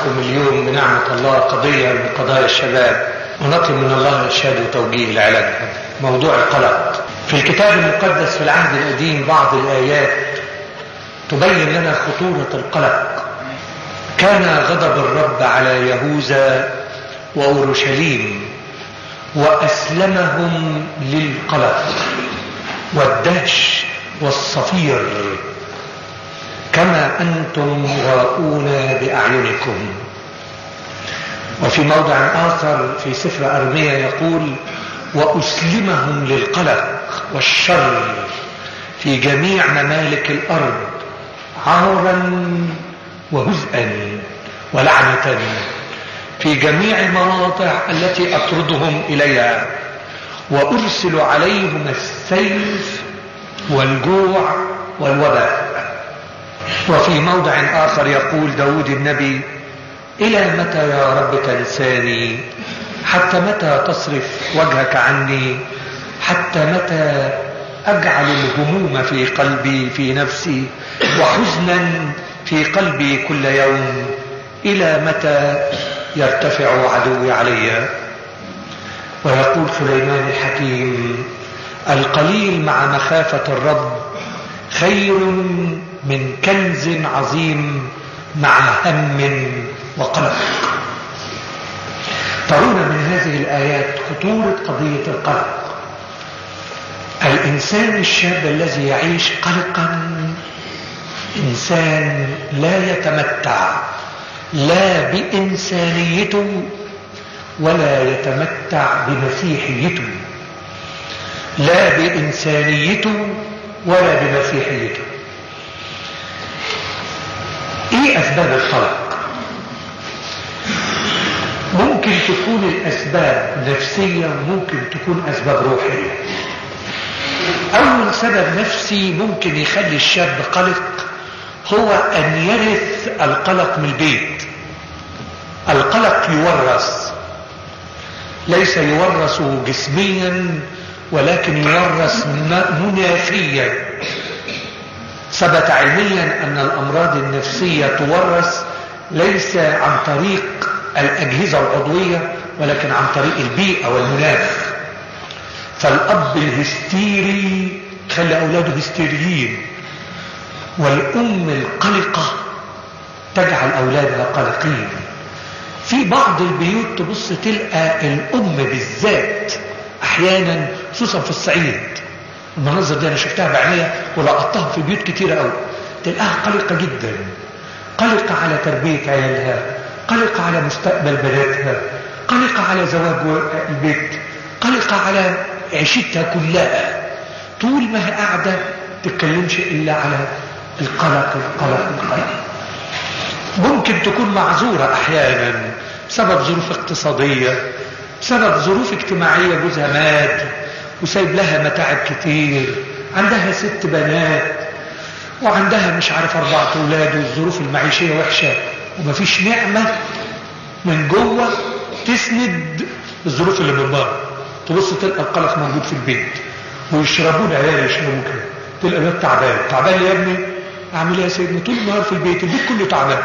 معكم اليوم بنعمة الله قضية من قضايا الشباب ونطلب من الله إرشاد وتوجيه لعلاجها موضوع القلق في الكتاب المقدس في العهد القديم بعض الآيات تبين لنا خطورة القلق كان غضب الرب على يهوذا وأورشليم وأسلمهم للقلق والدهش والصفير كما أنتم راؤون بأعينكم وفي موضع آخر في سفر أرمية يقول وأسلمهم للقلق والشر في جميع ممالك الأرض عارا وهزءا ولعنة في جميع المواضع التي أطردهم إليها وأرسل عليهم السيف والجوع والوباء وفي موضع آخر يقول داود النبي إلى متى يا رب تنساني حتى متى تصرف وجهك عني حتى متى أجعل الهموم في قلبي في نفسي وحزنا في قلبي كل يوم إلى متى يرتفع عدوي علي ويقول سليمان الحكيم القليل مع مخافة الرب خير من كنز عظيم مع هم وقلق ترون من هذه الآيات خطورة قضية القلق الإنسان الشاب الذي يعيش قلقا إنسان لا يتمتع لا بإنسانيته ولا يتمتع بمسيحيته لا بإنسانيته ولا بمسيحيته ايه اسباب القلق ممكن تكون الاسباب نفسية ممكن تكون اسباب روحية اول سبب نفسي ممكن يخلي الشاب قلق هو ان يرث القلق من البيت القلق يورث ليس يورث جسميا ولكن يورث مناخيا ثبت علميا أن الأمراض النفسية تورث ليس عن طريق الأجهزة العضوية ولكن عن طريق البيئة والمناخ فالأب الهستيري خلى أولاده هستيريين والأم القلقة تجعل أولادها قلقين في بعض البيوت تبص تلقى الأم بالذات أحيانا خصوصا في الصعيد المناظر دي انا شفتها بعينيا ولقطتها في بيوت كتيرة قوي تلقاها قلقة جدا قلقة على تربية عيالها قلقة على مستقبل بناتها قلقة على زواج البيت قلقة على عيشتها كلها طول ما هي قاعدة تتكلمش إلا على القلق القلق القلق ممكن تكون معذورة أحيانا بسبب ظروف اقتصادية بسبب ظروف اجتماعية جوزها مات وسايب لها متاعب كتير عندها ست بنات وعندها مش عارف أربعة أولاد والظروف المعيشية وحشة ومفيش نعمة من جوه تسند الظروف اللي من بره تبص تلقى القلق موجود في البيت ويشربون عيال يشربوا كده تلقى الواد تعبان تعبان يا ابني اعمل ايه يا سيدنا طول النهار في البيت البيت كله تعبان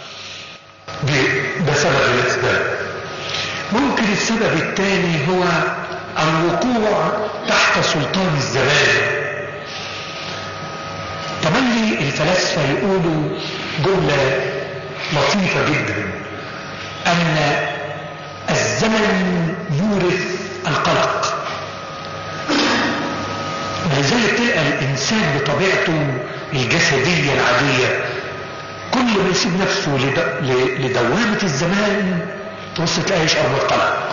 ده سبب الاسباب ممكن السبب الثاني هو الوقوع تحت سلطان الزمان تملي الفلاسفة يقولوا جملة لطيفة جدا أن الزمن يورث القلق ولذلك تلقى الإنسان بطبيعته الجسدية العادية كل ما يسيب نفسه لدوامة الزمان تبص تلاقيه يشعر بالقلق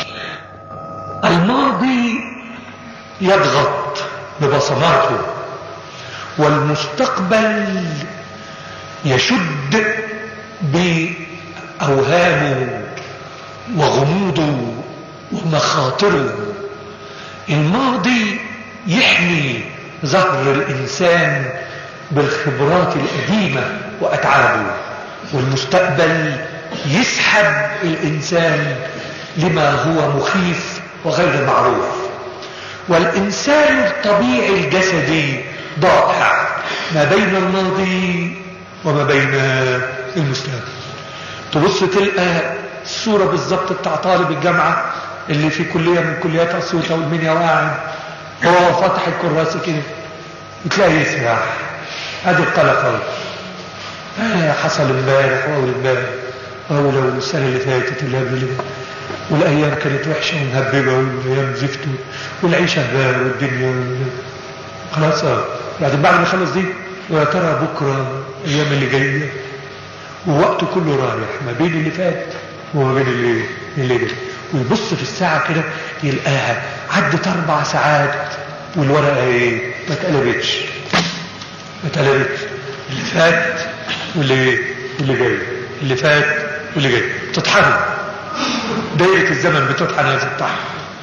الماضي يضغط ببصماته والمستقبل يشد بأوهامه وغموضه ومخاطره الماضي يحمي ظهر الإنسان بالخبرات القديمة وأتعابه والمستقبل يسحب الإنسان لما هو مخيف وغير معروف والإنسان الطبيعي الجسدي ضائع ما بين الماضي وما بين المستقبل تبص تلقى الصورة بالظبط بتاع طالب الجامعة اللي في كلية من كليات أسيوط أو المنيا واعد هو فاتح الكراسة كده وتلاقي يسرح ادي القلق اهو آه حصل امبارح واول امبارح واول اول السنه اللي فاتت اللي قبل اللي والايام كانت وحشه ومهببه والايام زفت والعيشه بقى والدنيا خلاص اه بعدين بعد ما يخلص دي ويا ترى بكره الايام اللي جايه ووقته كله رايح ما بين اللي فات وما بين اللي اللي جاي ويبص في الساعه كده يلقاها عدت اربع ساعات والورقه ايه ما اتقلبتش ما اتقلبتش اللي فات واللي واللي جاي اللي فات واللي جاي تطحن دايره الزمن بتطحن هذه الطحن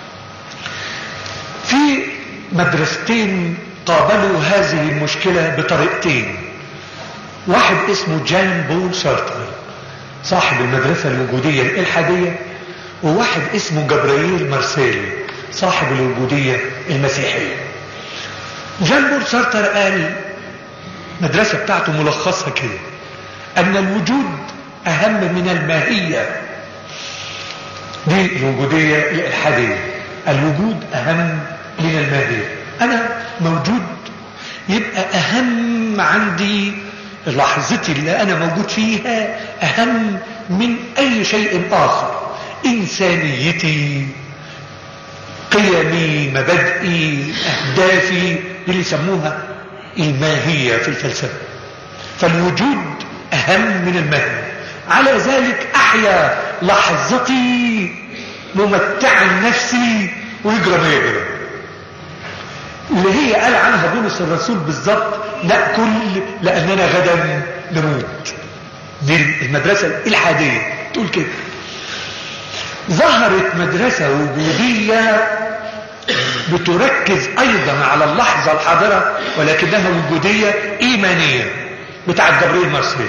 في مدرستين قابلوا هذه المشكله بطريقتين واحد اسمه جان بول سارتر صاحب المدرسه الوجوديه الالحاديه وواحد اسمه جبرائيل مارسيل صاحب الوجوديه المسيحيه جان بول سارتر قال المدرسة بتاعته ملخصها كده أن الوجود أهم من الماهية دي الوجودية الإلحادية الوجود أهم من الماهية أنا موجود يبقى أهم عندي لحظتي اللي أنا موجود فيها أهم من أي شيء آخر إنسانيتي قيمي مبادئي أهدافي اللي يسموها الماهية في الفلسفة فالوجود أهم من الماهية على ذلك أحيا لحظتي ممتعا نفسي ويجرى ما يجرى اللي هي قال عنها بولس الرسول بالظبط نأكل لأننا غدا نموت دي المدرسة الإلحادية تقول كده ظهرت مدرسة وجودية بتركز ايضا على اللحظة الحاضرة ولكنها وجودية ايمانية بتاع جبريل مارسيل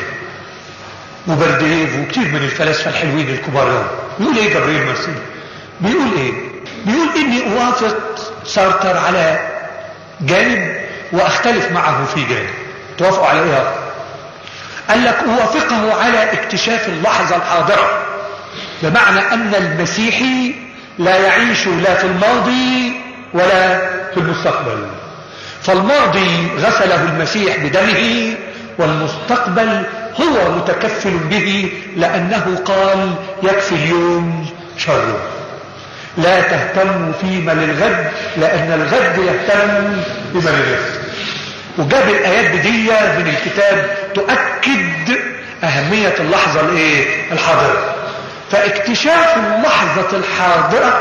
وبرديف وكتير من الفلاسفة الحلوين الكبار يقول ايه جبريل مارسيل بيقول ايه بيقول اني اوافق سارتر على جانب واختلف معه في جانب توافقوا على ايه قال لك اوافقه على اكتشاف اللحظة الحاضرة بمعنى ان المسيحي لا يعيش لا في الماضي ولا في المستقبل فالماضي غسله المسيح بدمه والمستقبل هو متكفل به لأنه قال يكفي اليوم شره لا تهتموا فيما للغد لأن الغد يهتم بما للغد وجاب الآيات دي من الكتاب تؤكد أهمية اللحظة الايه الحاضرة فاكتشاف اللحظة الحاضرة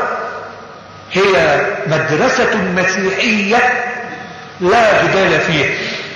هي مدرسة مسيحية لا جدال فيها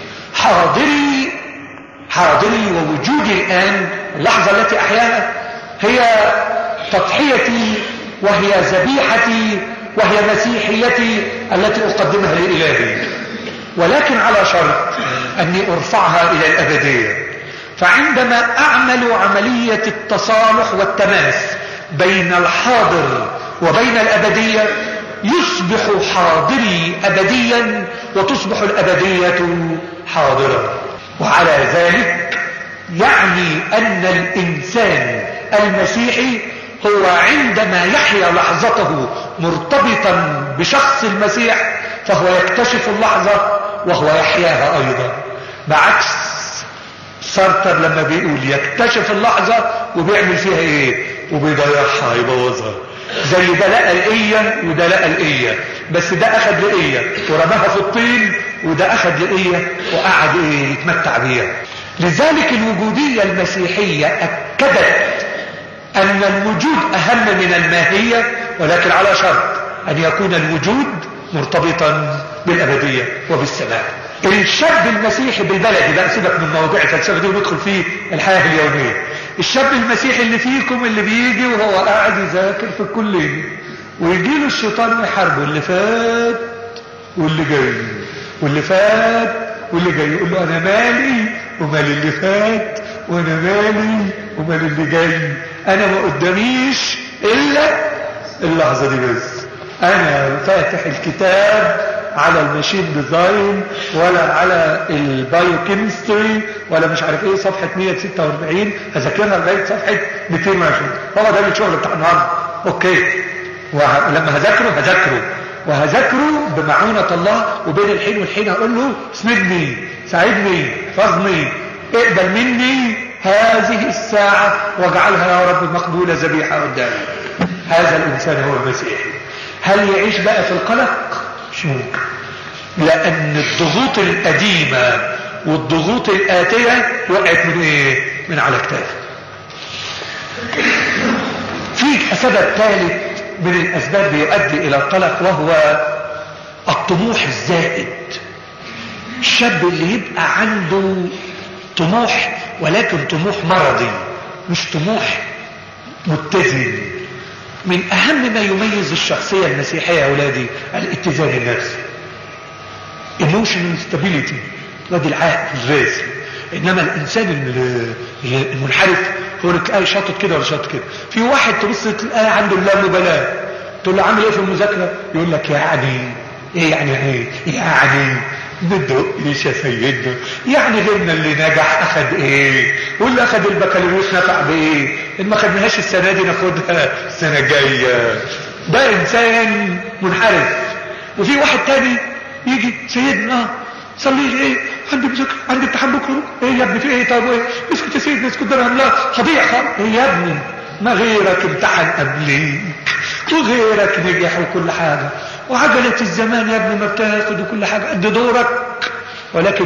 حاضري حاضري ووجودي الآن اللحظة التي أحياها هي تضحيتي وهي ذبيحتي وهي مسيحيتي التي أقدمها لإلهي ولكن على شرط أني أرفعها إلى الأبدية فعندما أعمل عملية التصالح والتماس بين الحاضر وبين الأبدية يصبح حاضري أبديا وتصبح الأبدية حاضرة وعلى ذلك يعني أن الإنسان المسيحي هو عندما يحيا لحظته مرتبطا بشخص المسيح فهو يكتشف اللحظة وهو يحياها أيضا بعكس سارتر لما بيقول يكتشف اللحظة وبيعمل فيها ايه وبيضيعها يبوظها زي ده لقى الإية وده لقى الإية بس ده أخد لإية ورماها في الطين وده أخد لإية وقعد إيه يتمتع بيها لذلك الوجودية المسيحية أكدت أن الوجود أهم من الماهية ولكن على شرط أن يكون الوجود مرتبطا بالأبدية وبالسماء الشاب المسيحي بالبلدي بقى سيبك من مواضيع الفلسفه دي وندخل في الحياه اليوميه الشاب المسيحي اللي فيكم اللي بيجي وهو قاعد يذاكر في الكليه ويجي له الشيطان ويحاربه اللي فات واللي جاي واللي فات واللي جاي يقول له انا مالي ومال اللي فات وانا مالي ومال اللي جاي انا ما قداميش الا اللحظه دي بس انا فاتح الكتاب على الماشين ديزاين ولا على البايو كيمستري ولا مش عارف ايه صفحة 146 هذاكرها لغاية صفحة 220 هو ده الشغل بتاع النهارده اوكي ولما هذاكره هذاكره وهذاكره بمعونة الله وبين الحين والحين هقول له اسندني ساعدني احفظني اقبل مني هذه الساعة واجعلها يا رب مقبولة ذبيحة قدامي هذا الإنسان هو المسيح هل يعيش بقى في القلق مش ممكن لأن الضغوط القديمة والضغوط الآتية وقعت من ايه من على كتافه في سبب ثالث من الأسباب بيؤدي إلى القلق وهو الطموح الزائد الشاب اللي يبقى عنده طموح ولكن طموح مرضي مش طموح متزن من أهم ما يميز الشخصية المسيحية يا أولادي الاتزان النفسي emotional stability وادي العقل الراسي إنما الإنسان المنحرف هو تلاقيه شاطط كده ولا شاطط كده في واحد تبص تلاقيه عنده لا مبالاة تقول له عامل ايه في المذاكرة يقول لك يعني ايه يعني ايه يعني ندق ايش يا سيدنا يعني غيرنا اللي نجح اخد ايه واللي اخد البكالوريوس نفع بايه ان ما خدناهاش السنه دي ناخدها السنه الجايه ده انسان منحرف وفي واحد تاني يجي سيدنا صلي لي ايه عندي مذاكره عندي امتحان بكره ايه يا ابني في ايه طب ايه اسكت يا سيدنا اسكت ده لا هضيع خالص ايه يا ابني ما غيرك امتحن قبليك وغيرك نجح وكل حاجه وعجلة الزمان يا ابني ما بتاخد وكل حاجة قد دورك ولكن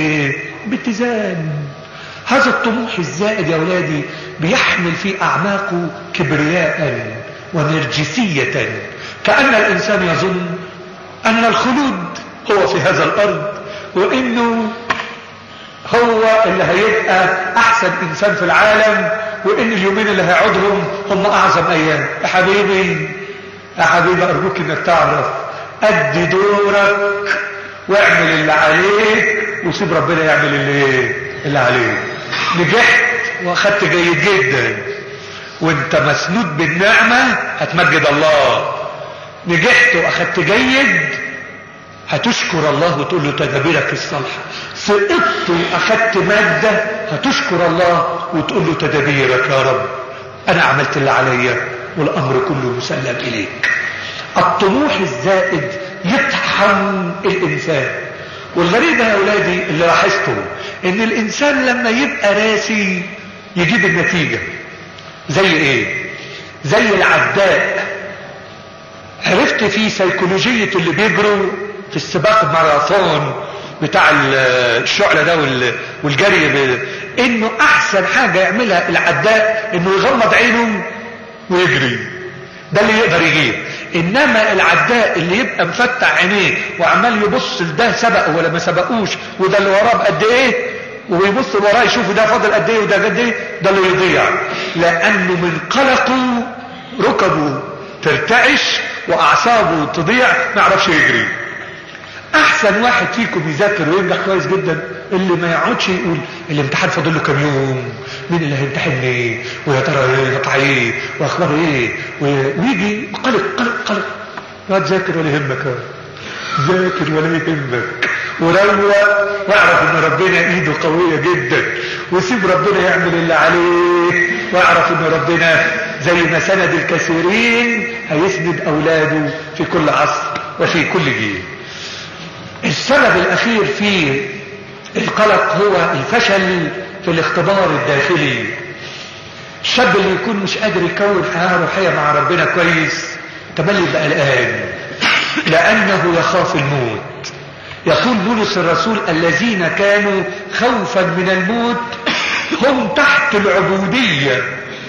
باتزان هذا الطموح الزائد يا ولادي بيحمل في أعماقه كبرياء ونرجسية كأن الإنسان يظن أن الخلود هو في هذا الأرض وإنه هو اللي هيبقى أحسن إنسان في العالم وإن اليومين اللي هيقعدهم هم أعظم أيام يا حبيبي يا حبيبي أرجوك إنك تعرف أدي دورك واعمل اللي عليك وسيب ربنا يعمل اللي اللي عليه نجحت واخدت جيد جدا وانت مسنود بالنعمة هتمجد الله نجحت واخدت جيد هتشكر الله وتقول له تدابيرك الصالحة سقطت واخدت مادة هتشكر الله وتقول له تدابيرك يا رب انا عملت اللي عليا والامر كله مسلم اليك الطموح الزائد يطحن الانسان والغريب يا اولادي اللي لاحظته ان الانسان لما يبقى راسي يجيب النتيجة زي ايه زي العداء عرفت في سيكولوجية اللي بيجروا في السباق الماراثون بتاع الشعلة ده والجري انه احسن حاجة يعملها العداء انه يغمض عينه ويجري ده اللي يقدر يجيب انما العداء اللي يبقى مفتح عينيه وعمال يبص لده سبقه ولا ما سبقوش وده اللي وراه بقد ايه ويبص وراه يشوف ده فاضل قد ايه وده قد ايه ده اللي يضيع لانه من قلقه ركبه ترتعش واعصابه تضيع ما يعرفش يجري احسن واحد فيكم يذاكر وينجح كويس جدا اللي ما يقعدش يقول الامتحان فاضل له كام يوم مين اللي هيمتحنني ايه ويا ترى ايه هطلع ايه واخبار ايه ويجي قلق قلق قلق لا تذاكر ولا يهمك ذاكر ولا يهمك وروق واعرف ان ربنا ايده قوية جدا وسيب ربنا يعمل اللي عليه واعرف ان ربنا زي ما سند الكثيرين هيسند اولاده في كل عصر وفي كل جيل السبب الاخير في القلق هو الفشل في الاختبار الداخلي الشاب اللي يكون مش قادر يكون حياة روحية مع ربنا كويس تملي يبقى قلقان لأنه يخاف الموت يقول بولس الرسول الذين كانوا خوفا من الموت هم تحت العبودية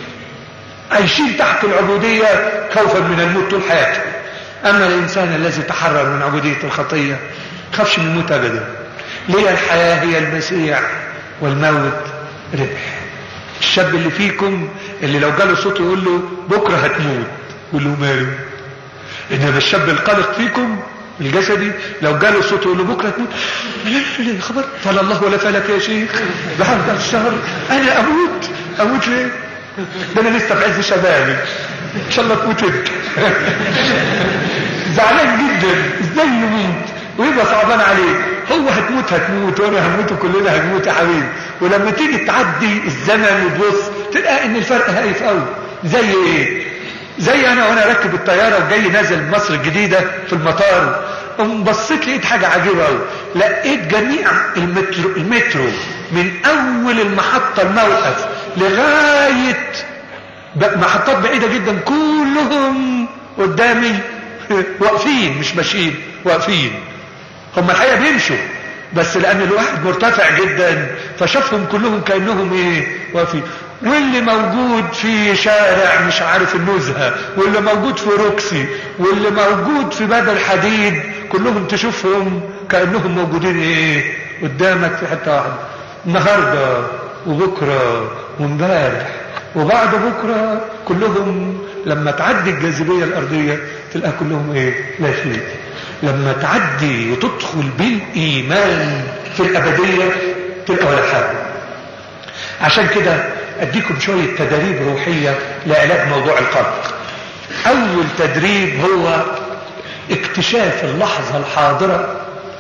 عايشين تحت العبودية خوفا من الموت طول حياته أما الإنسان الذي تحرر من عبودية الخطية خافش من الموت أبدا ليه الحياة هي المسيح والموت ربح الشاب اللي فيكم اللي لو جاله صوت يقول له بكرة هتموت يقول له ماله انما الشاب القلق فيكم الجسدي لو جاله صوت يقول له بكرة تموت لا لا خبر فلا الله ولا فلك يا شيخ بعد الشهر انا اموت اموت ليه ده انا لسه في عز شبابي ان شاء الله تموت انت زعلان جدا ازاي يموت ويبقى صعبان عليك هو هتموت هتموت وانا هموت كلنا هنموت يا حبيبي ولما تيجي تعدي الزمن وتبص تلقى ان الفرق هايف قوي زي ايه زي انا وانا راكب الطياره وجاي نازل مصر الجديده في المطار قوم بصيت لقيت حاجه عجيبه قوي لقيت جميع المترو المترو من اول المحطه الموقف لغايه محطات بعيده جدا كلهم قدامي واقفين مش ماشيين واقفين هم الحقيقه بيمشوا بس لان الواحد مرتفع جدا فشافهم كلهم كانهم ايه واقفين واللي موجود في شارع مش عارف النزهة واللي موجود في روكسي واللي موجود في بدر الحديد كلهم تشوفهم كأنهم موجودين ايه قدامك في حتة واحدة النهاردة وبكرة وامبارح وبعد بكرة كلهم لما تعدي الجاذبية الأرضية تلقى كلهم ايه لا شيء لما تعدي وتدخل بالإيمان في الأبدية تلقى ولا حاجة عشان كده اديكم شوية تدريب روحية لعلاج موضوع القلق اول تدريب هو اكتشاف اللحظة الحاضرة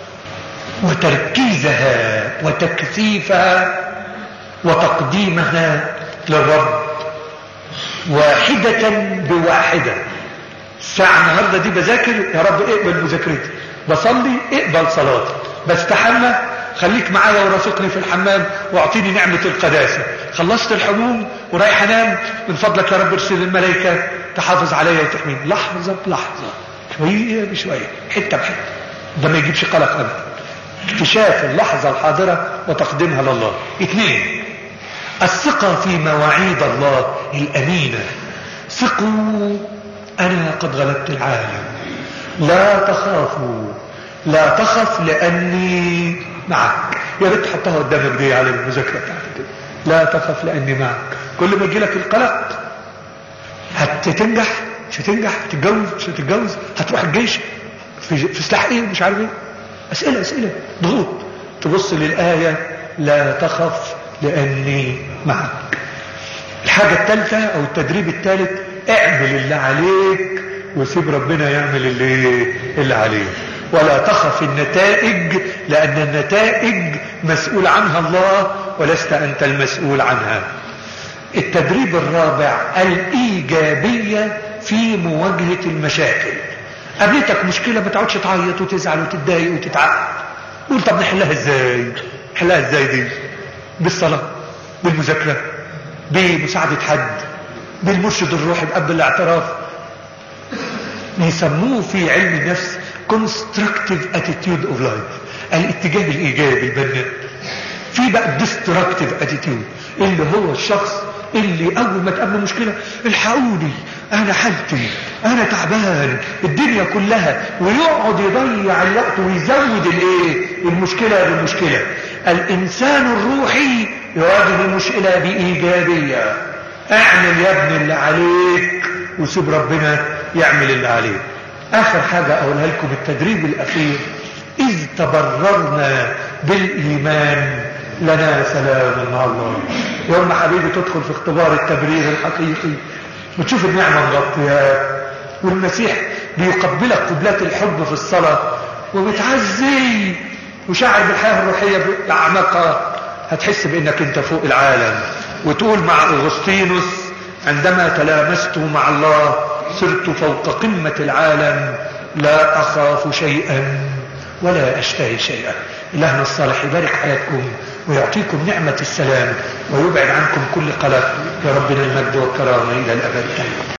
وتركيزها وتكثيفها وتقديمها للرب واحدة بواحدة الساعة النهاردة دي بذاكر يا رب اقبل مذاكرتي بصلي اقبل صلاتي بستحمى خليك معايا ورافقني في الحمام واعطيني نعمة القداسة خلصت الحموم ورايح انام من فضلك يا رب ارسل الملائكة تحافظ عليا وتحميني لحظة بلحظة شوية بشوية حتة بحتة ده ما يجيبش قلق ابدا اكتشاف اللحظة الحاضرة وتقديمها لله اثنين الثقة في مواعيد الله الأمينة ثقوا أنا قد غلبت العالم لا تخافوا لا تخف لأني معك يا ريت تحطها قدامك دي على المذاكرة بتاعتك كده لا تخف لأني معك كل ما يجي لك القلق هتنجح مش هتنجح هتتجوز مش هتتجوز هتروح الجيش في, في سلاح ايه مش عارف ايه اسئله اسئله ضغوط تبص للايه لا تخف لاني معك الحاجه الثالثه او التدريب الثالث اعمل اللي عليك وسيب ربنا يعمل اللي اللي عليه ولا تخف النتائج لأن النتائج مسؤول عنها الله ولست أنت المسؤول عنها التدريب الرابع الإيجابية في مواجهة المشاكل قابلتك مشكلة ما تقعدش تعيط وتزعل وتتضايق وتتعقد قول طب نحلها ازاي نحلها ازاي دي بالصلاة بالمذاكرة بمساعدة حد بالمرشد الروحي بقبل الاعتراف يسموه في علم النفس constructive attitude of life الاتجاه الايجابي البناء في بقى destructive attitude اللي هو الشخص اللي اول ما تقابله مشكلة الحقوني انا حالتي انا تعبان الدنيا كلها ويقعد يضيع الوقت ويزود الايه المشكلة بالمشكلة الانسان الروحي يواجه المشكلة بايجابية اعمل يا ابني اللي عليك وسيب ربنا يعمل اللي عليه اخر حاجة اقولها لكم التدريب الاخير اذ تبررنا بالايمان لنا سلام مع الله يوم حبيبي تدخل في اختبار التبرير الحقيقي وتشوف النعمة مغطياك والمسيح بيقبلك قبلات الحب في الصلاة وبتعزي وشعر بالحياة الروحية بأعماقها هتحس بانك انت فوق العالم وتقول مع اغسطينوس عندما تلامست مع الله صرت فوق قمة العالم لا أخاف شيئا ولا أشتهي شيئا إلهنا الصالح يبارك حياتكم ويعطيكم نعمة السلام ويبعد عنكم كل قلق يا ربنا المجد والكرامة إلى الأبد